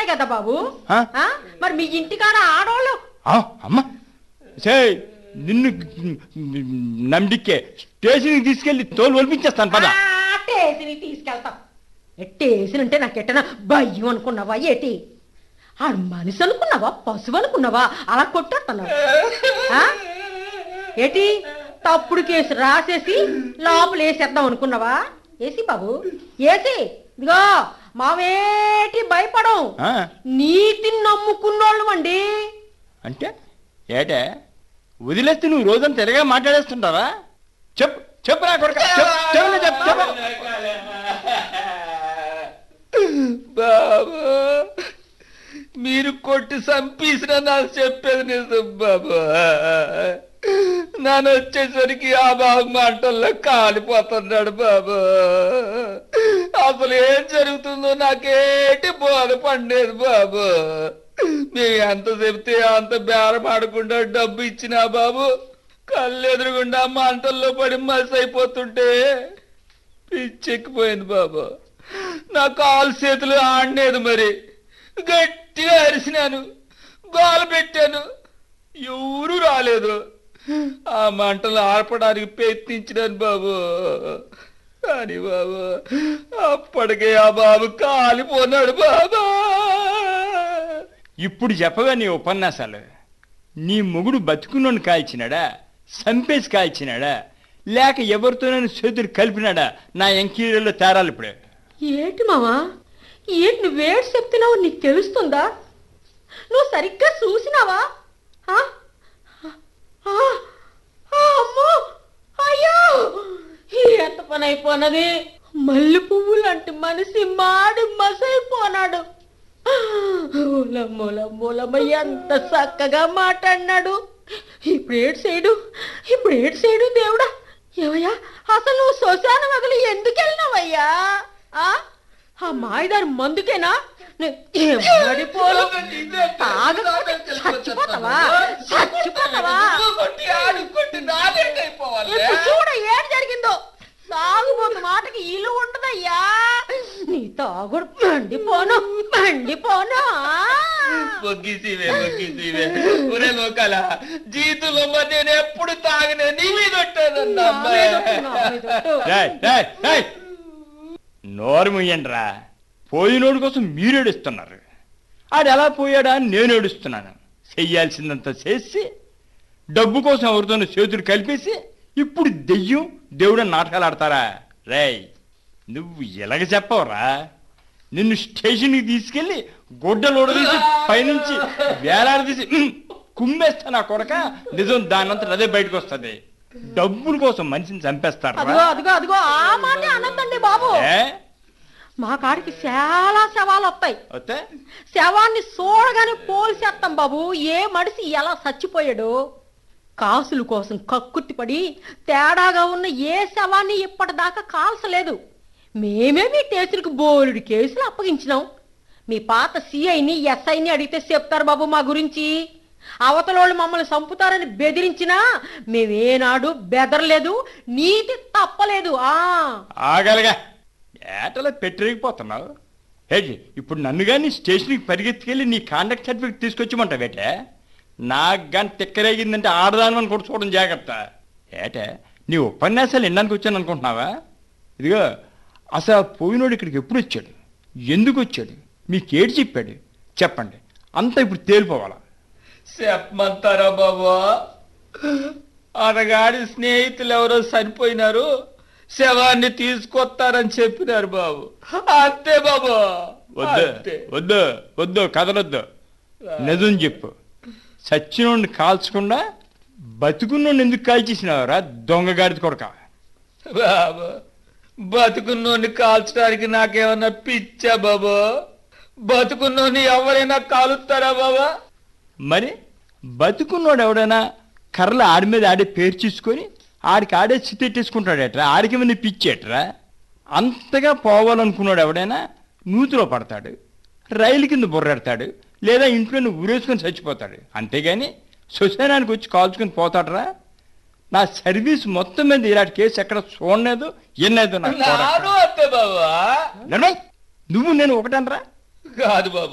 కదా బాబు ఆ? ఆ? మరి మీ ఇంటికాడ ఆడవాళ్ళు ఆ, అమ్మ సే నిన్ను నంబికే స్టేషన్కి తీసుకెళ్లి తోలు ఒలిపించేస్తాను పద ఆ, టేసిని తీసుకెళ్తాం టేసిన అంటే నాకెట్టనా భయం అనుకున్నావా ఏటి ఆడు మనిషి అనుకున్నావా పశువు అనుకున్నావా అలా కొట్టేస్తున్నావు ఆ? ఏటి తప్పుడు కేసు రాసేసి లోపల వేసేద్దాం అనుకున్నావా ఏసి బాబు ఏసి ఇదిగో మావేటి భయపడం ఆ, నీతిని నమ్ముకున్నోళ్ళం అండి అంటే ఏటే వదిలేస్తే నువ్వు రోజంతా తిరగా మాట్లాడేస్తుంటావా చెప్పు చెప్పు నా కొడుక చెప్పు చెప్పు చెప్పు చెప్పు బాబు మీరు కొట్టి చంపేసిన నాకు చెప్పేది నిజం బాబు నన్ను వచ్చేసరికి ఆ బాబు మంటల్లో కాలిపోతున్నాడు బాబు అసలు ఏం జరుగుతుందో నాకేటి బోధ పండేది బాబు మేము ఎంత చెప్తే అంత బేరం ఆడకుండా డబ్బు ఇచ్చినా బాబు కళ్ళు ఎదురుగుండా మంటల్లో పడి మసి అయిపోతుంటే పిచ్చెక్కిపోయింది బాబు నా కాలు చేతులు ఆడలేదు మరి గట్టిగా అరిసినాను గోల పెట్టాను ఎవరు రాలేదు ఆ మంటలు ఆర్పడానికి ప్రయత్నించినాను బాబు కానీ బాబు అప్పటికే ఆ బాబు కాలిపోన్నాడు బాబా ఇప్పుడు చెప్పగా నీ ఉపన్యాసాలు నీ మొగుడు బతుకున్నోని కాల్చినాడా సంపేసి కాల్చినాడా లేక ఎవరితోనైనా చేతులు కలిపినాడా నా ఎంకీరీలో తేరాలి ఇప్పుడు ఏంటి మావా ఏంటి నువ్వేటి చెప్తున్నావు నీకు తెలుస్తుందా నువ్వు సరిగ్గా చూసినావా ఆ? ఆ, ఆ, అమ్మో అయ్యో ఎంత పని అయిపోనది మల్లె పువ్వు లాంటి మనిషి మాడి మసైపోనాడు మూలమ్మ ఎంత చక్కగా మాట్లాడినాడు ఇప్పుడు ఏడు చేయడు ఇప్పుడు ఏడు చేయడు దేవుడా ఏవయ్యా అసలు నువ్వు శ్మశాన వగలి ఎందుకు వెళ్ళినావయ్యా ఆ? ఆ మాయదారి మందుకేనా నే- ఏం పడిపోను. తాగకపోతే చచ్చిపోతావా చచ్చిపోతావా ఇప్పుడు చూడ ఏం జరిగిందో తాగుబోతు మాటకి ఇల్లు ఉండదయ్యా నీ తాగుడు మండిపోను మండిపోను మొగ్గిసివే మొగ్గిసివే ఒరే లోకాల జీతులో మరి నేను ఎప్పుడు తాగనే నీ మీద ఉంటానన్నా నా మీద ఒట్టు, నా మీద ఒట్టు. రేయ్, రేయ్, రేయ్. నోరు ముయ్యండిరా పోయినోడి కోసం మీరు ఏడుస్తున్నారు ఆడు ఎలా పోయాడా అని నేను ఏడుస్తున్నాను చెయ్యాల్సిందంతా చేసి డబ్బు కోసం ఎవరితోనో చేతులు కలిపేసి ఇప్పుడు దెయ్యం దేవుడు నాటకాలు ఆడతారా రేయ్ నువ్వు ఎలాగ చెప్పవరా నిన్ను స్టేషన్కి తీసుకెళ్ళి గుడ్డలు తీసి పైనుంచి వేలాడదీసి "ఉమ్, కుమ్మేస్తా నా కొడక నిజం దానంతా అదే బయటకు వస్తుంది డబ్బుల కోసం మనిషిని చంపేస్తారా అదిగో అదిగో అదిగో ఆ మాట అనొద్దండి బాబు ఏ మా కాడికి చాలా శవాలు వస్తాయి వస్తే శవాన్ని చూడగానే పోల్చేస్తాం బాబు ఏ మడిసి ఎలా చచ్చిపోయాడు కాసుల కోసం కక్కుర్తిపడి తేడాగా ఉన్న ఏ శవాన్ని ఇప్పటిదాకా కాల్చలేదు మేమే మీ స్టేషన్కి బోలుడి కేసులు అప్పగించినాం మీ పాత సిఐని ఎస్ఐని అడిగితే చెప్తారు బాబు మా గురించి అవతలోళ్ళు మమ్మల్ని చంపుతారని బెదిరించినా మేమేనాడు బెదరలేదు నీతి తప్పలేదు ఆ ఆగలగా ఏటలా పెట్టిరిగిపోతున్నావు హేజీ ఇప్పుడు నన్ను కానీ స్టేషన్కి పరిగెత్తుకెళ్ళి నీ కాండక్ట్ సర్టిఫికేట్ తీసుకొచ్చిమంటావు ఏటే నాకు కానీ తిక్కరేగిందంటే ఆడదాని కూడా చూడడం జాగ్రత్త ఏటే నీ ఉపన్యాసాలు వినడానికి వచ్చాను అనుకుంటున్నావా ఇదిగో అసలు ఆ పోయినోడు ఇక్కడికి ఎప్పుడు వచ్చాడు ఎందుకు వచ్చాడు మీకేడు చెప్పాడు చెప్పండి అంతా ఇప్పుడు తేలిపోవాలా చెప్పమంటారా బాబా అనగాడి స్నేహితులు ఎవరో చనిపోయినారు శవాన్ని తీసుకొస్తారని చెప్పినారు బాబు అంతే బాబు వద్దు అంతే. వద్దు వద్దు కదలొద్దు నిజం చెప్పు సచ్చినోడిని కాల్చకుండా బతుకున్నోడిని ఎందుకు కాల్చేసినావురా దొంగగాడిది కొడక బాబు బతుకున్నోని కాల్చడానికి నాకేమన్నా పిచ్చా బాబు బతుకున్నోని ఎవరైనా కాలుస్తారా బాబా మరి బతుకున్నోడు ఎవడైనా కర్రలు ఆడి మీద ఆడే పేరు చూసుకొని ఆడికి ఆడే చిత్తెట్టేసుకుంటాడేట్రా ఆడికి మంది పిచ్చేట్రా అంతగా పోవాలనుకున్నాడు ఎవడైనా నూతిలో పడతాడు రైలు కింద బుర్రెడతాడు లేదా ఇంట్లో ఊరేసుకొని చచ్చిపోతాడు అంతేగాని శ్మశానానికి వచ్చి కాల్చుకొని పోతాడరా నా సర్వీస్ మొత్తం మీద ఇలాంటి కేసు ఎక్కడ చూడలేదు ఎన్నైతే నాకు నాను అంతే బాబా నడవయ్. నువ్వు నేను ఒకటనరా కాదు బాబు